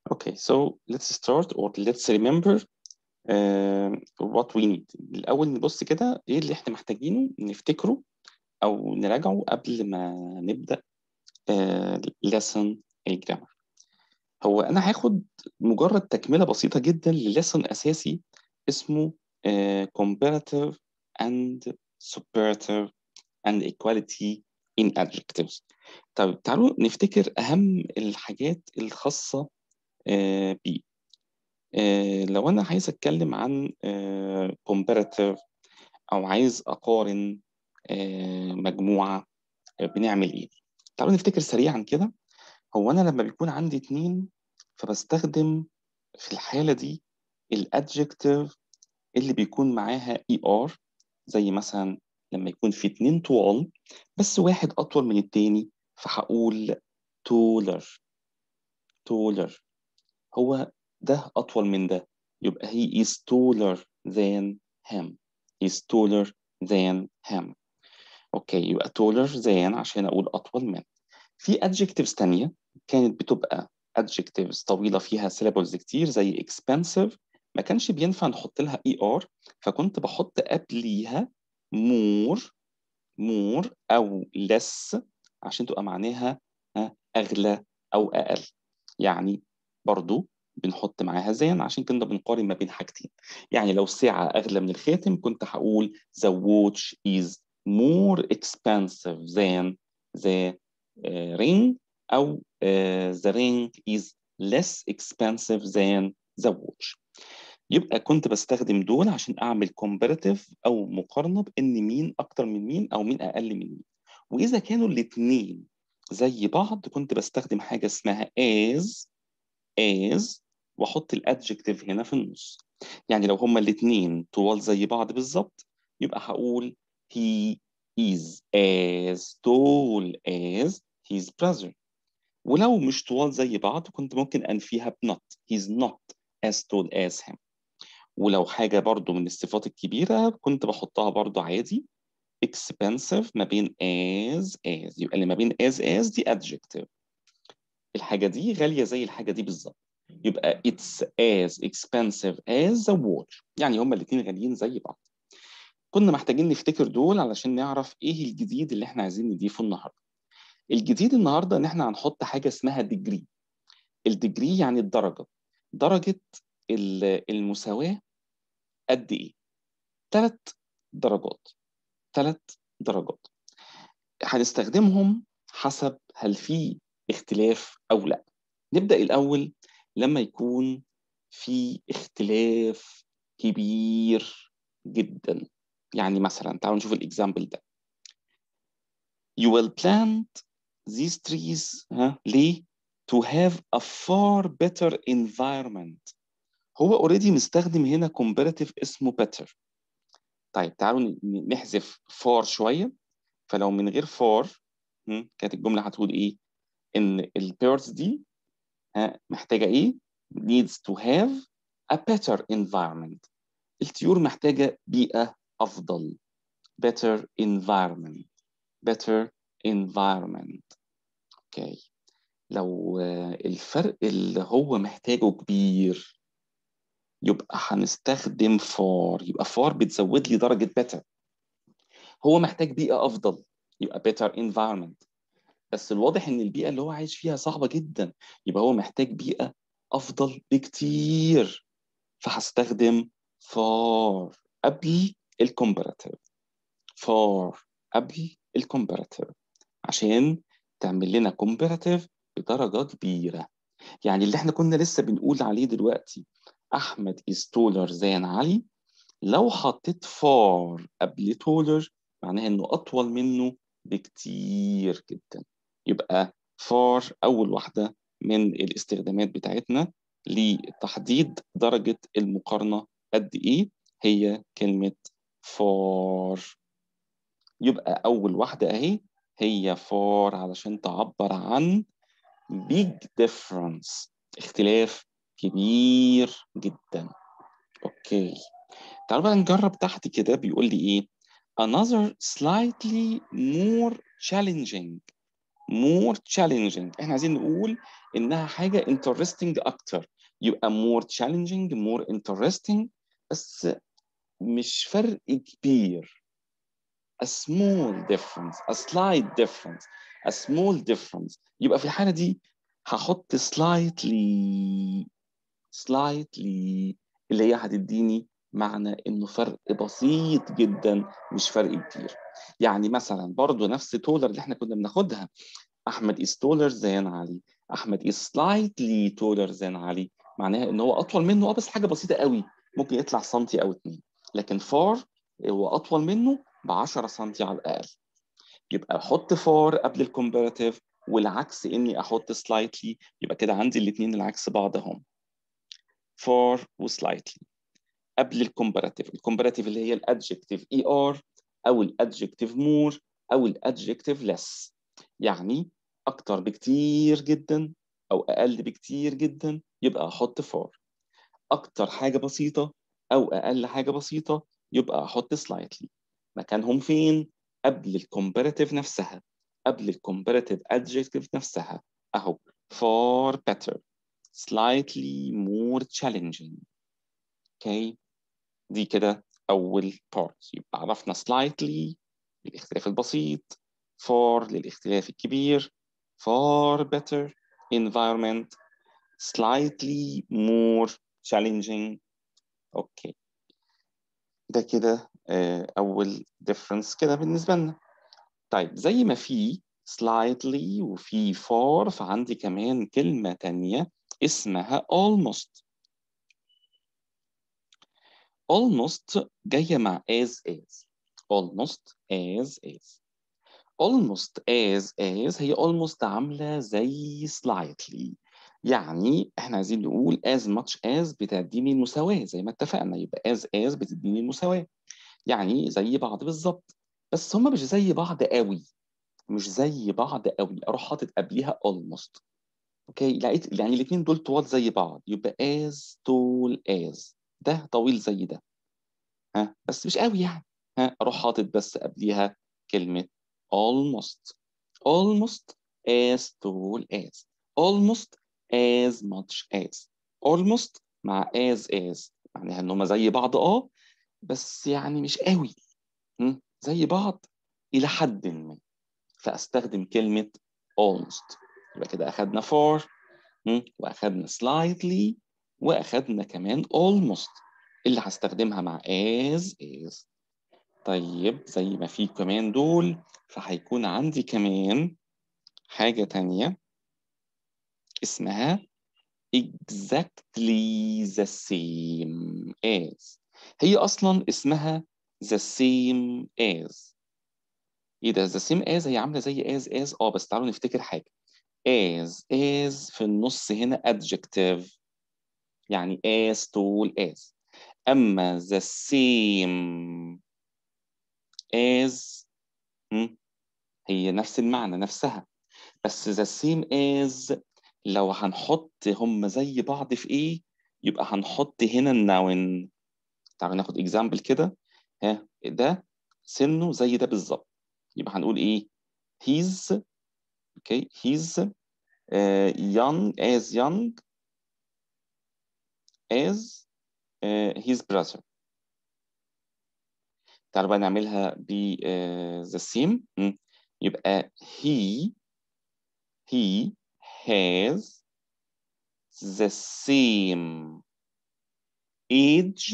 Okay, so let's start or let's remember uh, what we need. الأول نبص كده إيه اللي إحنا محتاجينه نفتكره أو نراجعه قبل ما نبدأ uh, lesson الجرامر. هو أنا هاخد مجرد تكملة بسيطة جدا لليسن أساسي اسمه uh, comparative and superlative and equality in adjectives. طب تعالوا نفتكر أهم الحاجات الخاصة آه بيه. آه لو أنا عايز أتكلم عن آه comparative أو عايز أقارن مجموعة بنعمل إيه؟ تعالوا نفتكر سريعا كده هو أنا لما بيكون عندي اتنين فبستخدم في الحالة دي الادجكتيف اللي بيكون معاها اي ار زي مثلا لما يكون في اتنين طوال بس واحد أطول من التاني فهقول taller taller هو ده أطول من ده يبقى he is taller than him he is taller than him أوكي يبقى taller than عشان أقول أطول من في adjectives تانية كانت بتبقى adjectives طويلة فيها syllables كتير زي expensive ما كانش بينفع نحط لها ER فكنت بحط قبليها more more أو less عشان تبقى معناها أغلى أو أقل يعني برضو بنحط معاها زين عشان كنا بنقارن ما بين حاجتين يعني لو الساعة أغلى من الخاتم كنت هقول the watch is more expensive than the uh, ring أو uh, the ring is less expensive than the watch يبقى كنت بستخدم دول عشان أعمل comparative أو مقارنة بإن مين أكتر من مين أو مين أقل من مين وإذا كانوا الاتنين زي بعض كنت بستخدم حاجة اسمها as as واحط الادجكتيف هنا في النص يعني لو هما الاثنين طوال زي بعض بالظبط يبقى هقول he is as tall as his brother ولو مش طوال زي بعض كنت ممكن انفيها ب not he's not as tall as him ولو حاجة برضو من الصفات الكبيرة كنت بحطها برضو عادي expensive ما بين as as يبقى اللي ما بين as as دي adjective الحاجة دي غالية زي الحاجة دي بالظبط يبقى it's as expensive as a watch يعني هما الاتنين غاليين زي بعض كنا محتاجين نفتكر دول علشان نعرف ايه الجديد اللي احنا عايزين نضيفه النهارده الجديد النهارده ان احنا هنحط حاجة اسمها degree الديجري يعني الدرجة درجة المساواة قد ايه ثلاث درجات ثلاث درجات هنستخدمهم حسب هل في اختلاف او لا نبدا الاول لما يكون في اختلاف كبير جدا يعني مثلا تعالوا نشوف الاكزامبل ده you will plant these trees ها ليه to have a far better environment هو اوريدي مستخدم هنا comparative اسمه better طيب تعالوا نحذف far شويه فلو من غير far كانت الجمله هتقول ايه ان البيردز دي محتاجه ايه needs to have a better environment الطيور محتاجه بيئه افضل better environment better environment اوكي okay. لو الفرق اللي هو محتاجه كبير يبقى هنستخدم فار يبقى فار بتزود لي درجه better هو محتاج بيئه افضل يبقى better environment بس الواضح ان البيئه اللي هو عايش فيها صعبه جدا يبقى هو محتاج بيئه افضل بكتير فهستخدم فار قبل الكومباراتيف فار قبل الكومباراتيف عشان تعمل لنا كومباراتيف بدرجه كبيره يعني اللي احنا كنا لسه بنقول عليه دلوقتي احمد is taller than علي لو حطيت فار قبل taller معناها انه اطول منه بكتير جدا يبقى فار أول واحدة من الاستخدامات بتاعتنا لتحديد درجة المقارنة قد إيه هي كلمة فار يبقى أول واحدة أهي هي فار علشان تعبر عن big difference اختلاف كبير جدا أوكي تعالوا بقى نجرب تحت كده بيقول لي إيه another slightly more challenging more challenging احنا عايزين نقول انها حاجه interesting اكتر يبقى more challenging more interesting بس مش فرق كبير a small difference a slight difference a small difference يبقى في الحالة دي هحط slightly slightly اللي هي هتديني معنى انه فرق بسيط جدا مش فرق كبير يعني مثلا برضو نفس تولر اللي احنا كنا بناخدها احمد is taller than علي احمد is slightly taller than علي معناها ان هو اطول منه اه بس حاجه بسيطه قوي ممكن يطلع سنتي او اتنين لكن far هو اطول منه ب 10 سم على الاقل يبقى احط فار قبل الكومباراتيف والعكس اني احط سلايتلي يبقى كده عندي الاثنين العكس بعض اهم فار وسلايتلي قبل الكومباراتيف الكومباراتيف اللي هي الادجكتيف اي ار او الادجكتيف مور او الادجكتيف لس يعني اكتر بكتير جدا او اقل بكتير جدا يبقى احط فار اكتر حاجه بسيطه او اقل حاجه بسيطه يبقى احط سلايتلي مكانهم فين قبل الكومباراتيف نفسها قبل الكومباراتيف adjective نفسها اهو far better slightly more challenging اوكي okay. دي كده اول part يبقى عرفنا slightly للاختلاف البسيط far للاختلاف الكبير far better environment slightly more challenging اوكي okay. ده كده اول difference كده بالنسبه لنا طيب زي ما في slightly وفي far فعندي كمان كلمه تانية اسمها almost almost جايه مع as is almost as is almost as is هي almost عامله زي slightly يعني احنا عايزين نقول as much as بتديني المساواة زي ما اتفقنا يبقى as as بتديني المساواة يعني زي بعض بالظبط بس هما مش زي بعض قوي مش زي بعض قوي اروح حاطط قبليها almost اوكي لقيت يعني الاثنين دول طوال زي بعض يبقى as طول as ده طويل زي ده ها بس مش قوي يعني ها اروح حاطط بس قبليها كلمة almost almost as طول as almost as much as almost مع as as معناها ان هما زي بعض اه بس يعني مش قوي زي بعض الى حد ما فاستخدم كلمة almost يبقى كده اخدنا for واخدنا slightly واخدنا كمان almost اللي هستخدمها مع as is طيب زي ما في كمان دول فهيكون عندي كمان حاجة تانية اسمها exactly the same as هي أصلا اسمها the same as ايه ده the same as هي عاملة زي as as اه بس تعالوا نفتكر حاجة as as في النص هنا adjective يعني as طول as أما the same as هي نفس المعنى نفسها بس the same as لو هنحط هم زي بعض في ايه يبقى هنحط هنا النون تعالوا ناخد اكزامبل كده ها ده سنه زي ده بالظبط يبقى هنقول ايه he's okay he's uh, young as young as uh, his brother تعالوا بقى نعملها ب uh, the same يبقى he he has the same age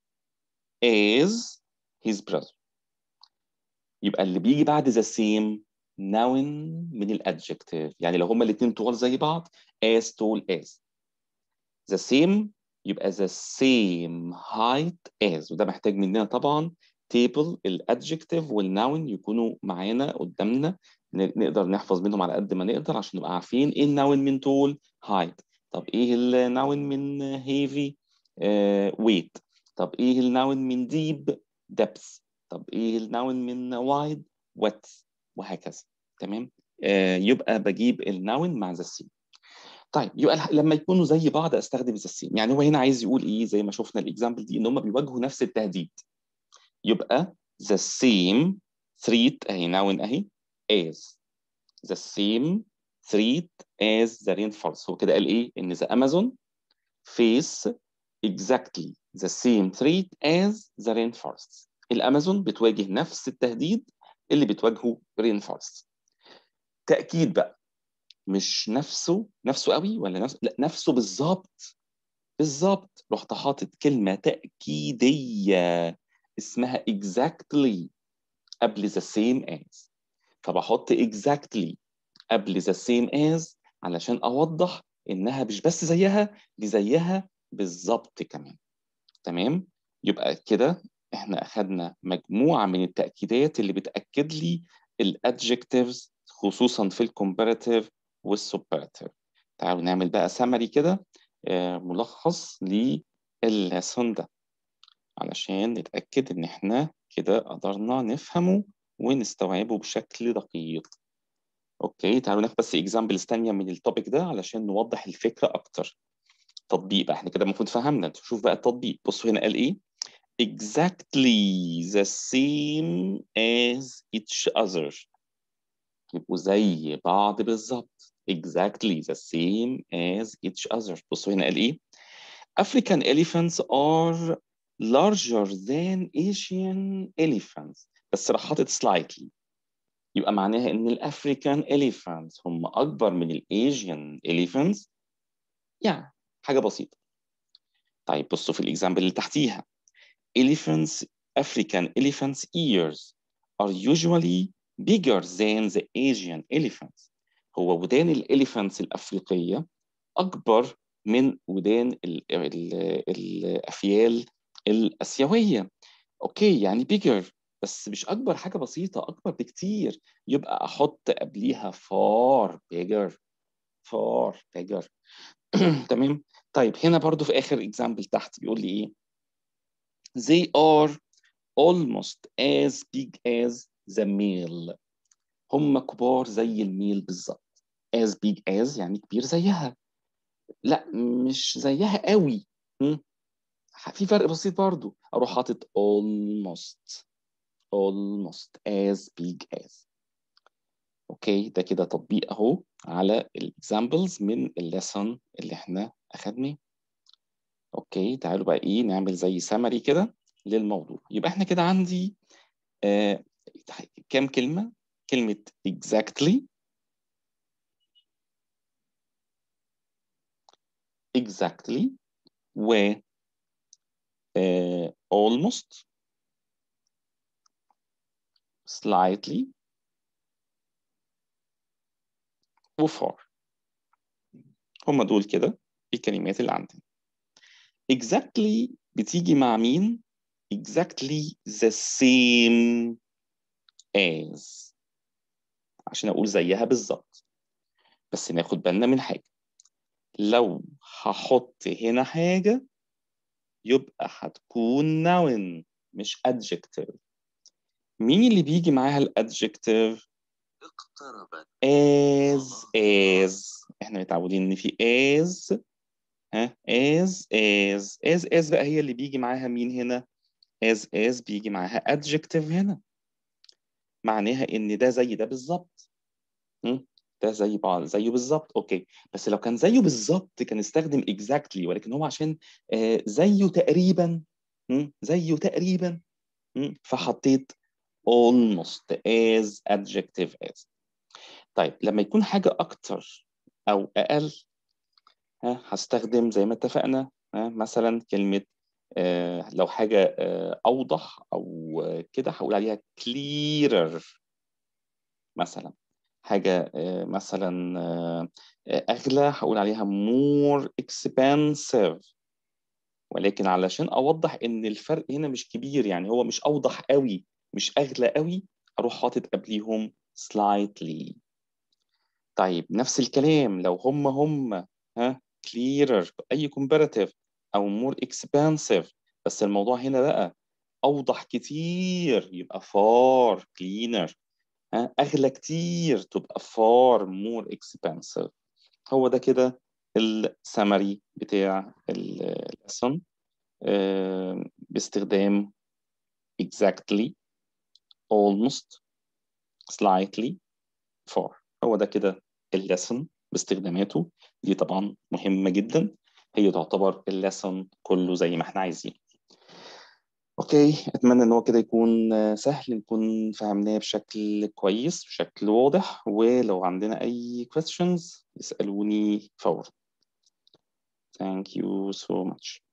as his brother يبقى اللي بيجي بعد the same noun من الادجكتيف يعني لو هما الاثنين طوال زي بعض as tall as the same يبقى the same height as وده محتاج مننا طبعا table الادجكتيف والناون يكونوا معانا قدامنا نقدر نحفظ منهم على قد ما نقدر عشان نبقى عارفين ايه الناون من طول height طب ايه الناون من heavy uh, weight طب ايه الناون من deep depth طب ايه الناون من wide width وهكذا تمام آه يبقى بجيب الناون مع ذا سيم طيب يبقى لما يكونوا زي بعض استخدم ذا سيم يعني هو هنا عايز يقول ايه زي ما شفنا الاكزامبل دي ان هم بيواجهوا نفس التهديد يبقى the same threat اهي noun اهي as the same threat as the rainforest هو كده قال ايه ان the Amazon face exactly the same threat as the rainforest الامازون بتواجه نفس التهديد اللي بتواجهه rainforest تأكيد بقى مش نفسه نفسه قوي ولا نفسه لا نفسه بالظبط بالظبط رحت حاطط كلمة تأكيدية اسمها exactly قبل the same as فبحط exactly قبل the same as علشان أوضح إنها مش بس زيها دي زيها بالظبط كمان تمام يبقى كده احنا أخدنا مجموعة من التأكيدات اللي بتأكد لي الادجectives خصوصا في الكومباراتيف والسوبراتيف تعالوا نعمل بقى سمري كده ملخص للليسون ده علشان نتأكد إن إحنا كده قدرنا نفهمه ونستوعبه بشكل دقيق. أوكي تعالوا ناخد بس إكزامبلز تانية من التوبيك ده علشان نوضح الفكرة أكتر. تطبيق بقى إحنا كده المفروض فهمنا شوف بقى التطبيق بصوا هنا قال إيه؟ exactly the same as each other يبقوا زي بعض بالظبط exactly the same as each other بصوا هنا قال ايه African elephants are larger than Asian elephants بس راح حاطط slightly يبقى معناها ان الافريكان elephants هم اكبر من الايجيان elephants يعني حاجه بسيطه طيب بصوا في الاكزامبل اللي تحتيها elephants African elephants ears are usually bigger than the Asian elephants هو ودان الاليفانتس الافريقيه اكبر من ودان ال ال الافيال الاسيويه اوكي يعني bigger بس مش اكبر حاجه بسيطه اكبر بكتير يبقى احط قبليها far bigger far bigger تمام طيب هنا برضو في اخر اكزامبل تحت بيقول لي ايه they are almost as big as the male هم كبار زي الميل بالظبط as big as يعني كبير زيها لا مش زيها قوي م? في فرق بسيط برضو اروح حاطط almost almost as big as اوكي ده كده تطبيق اهو على الاكزامبلز من الليسون اللي احنا اخدناه اوكي تعالوا بقى ايه نعمل زي سمري كده للموضوع يبقى احنا كده عندي آه كام كلمة كلمة exactly exactly و uh, almost slightly و far هم دول كده الكلمات اللي عندنا exactly بتيجي مع مين exactly the same as عشان أقول زيها بالظبط بس ناخد بالنا من حاجة لو هحط هنا حاجة يبقى هتكون noun مش adjective مين اللي بيجي معاها الادجكتيف اقتربت as as احنا متعودين ان في as ها as as as as بقى هي اللي بيجي معاها مين هنا as as بيجي معاها adjective هنا معناها ان ده زي ده بالظبط م? ده زي بعض زيه بالظبط اوكي بس لو كان زيه بالظبط كان استخدم exactly ولكن هو عشان آه زيه تقريبا م? زيه تقريبا م? فحطيت almost as adjective as طيب لما يكون حاجة أكتر أو أقل ها هستخدم زي ما اتفقنا ها مثلا كلمة آه لو حاجة آه أوضح أو آه كده هقول عليها clearer مثلا حاجة آه مثلا آه أغلى هقول عليها more expensive ولكن علشان أوضح إن الفرق هنا مش كبير يعني هو مش أوضح قوي مش أغلى قوي أروح حاطط قبليهم slightly طيب نفس الكلام لو هم هم ها clearer أي comparative أو more expensive بس الموضوع هنا بقى أوضح كتير يبقى far cleaner ها أغلى كتير تبقى far more expensive هو ده كده السمري بتاع الليسون باستخدام exactly almost slightly far هو ده كده الليسن باستخداماته دي طبعا مهمة جدا هي تعتبر الليسن كله زي ما احنا عايزين اوكي اتمنى ان هو كده يكون سهل نكون فهمناه بشكل كويس بشكل واضح ولو عندنا اي questions اسألوني فورا Thank you so much.